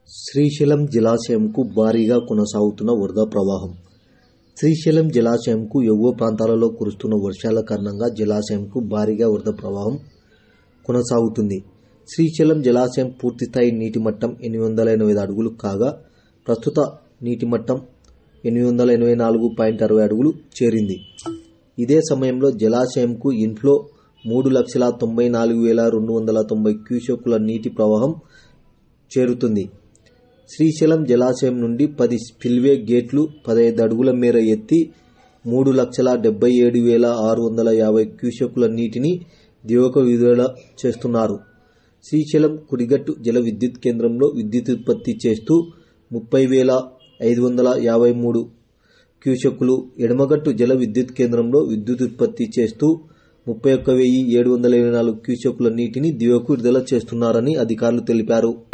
శ్రీశైలం జలాశయంకు భారీగా కొనసాగుతున్న వరద ప్రవాహం శ్రీశైలం జలాశయంకు ఎగువ ప్రాంతాలలో కురుస్తున్న వర్షాల కారణంగా జలాశయంకు భారీగా వరద ప్రవాహం కొనసాగుతుంది శ్రీశైలం జలాశయం పూర్తిస్థాయి నీటి మట్టం ఎనిమిది వందల ఎనభై ఐదు అడుగులు కాగా ప్రస్తుత నీటి మట్టం ఎనిమిది వందల ఎనభై నాలుగు పాయింట్ అరవై అడుగులు చేరింది ఇదే సమయంలో జలాశయంకు ఇన్ఫ్లో మూడు లక్షల తొంభై నాలుగు వేల రెండు వందల తొంభై క్యూసెక్కుల నీటి ప్రవాహం చేరుతుంది శ్రీశైలం జలాశయం నుండి పది స్పిల్వే గేట్లు పదహైదు అడుగుల మేర ఎత్తి మూడు లక్షల డెబ్బై ఏడు వేల ఆరు వందల యాభై క్యూసెక్కుల నీటిని దిగువకు విడుదల చేస్తున్నారు శ్రీశైలం కుడిగట్టు జల విద్యుత్ కేంద్రంలో విద్యుత్ ఉత్పత్తి చేస్తూ ముప్పై వేల ఐదు వందల యాభై మూడు క్యూసెక్కులు ఎడమగట్టు జల విద్యుత్ కేంద్రంలో విద్యుత్ ఉత్పత్తి చేస్తూ ముప్పై ఒక్క వెయ్యి ఏడు వందల ఇరవై నాలుగు క్యూసెక్కుల నీటిని దిగువకు విడుదల చేస్తున్నారని అధికారులు తెలిపారు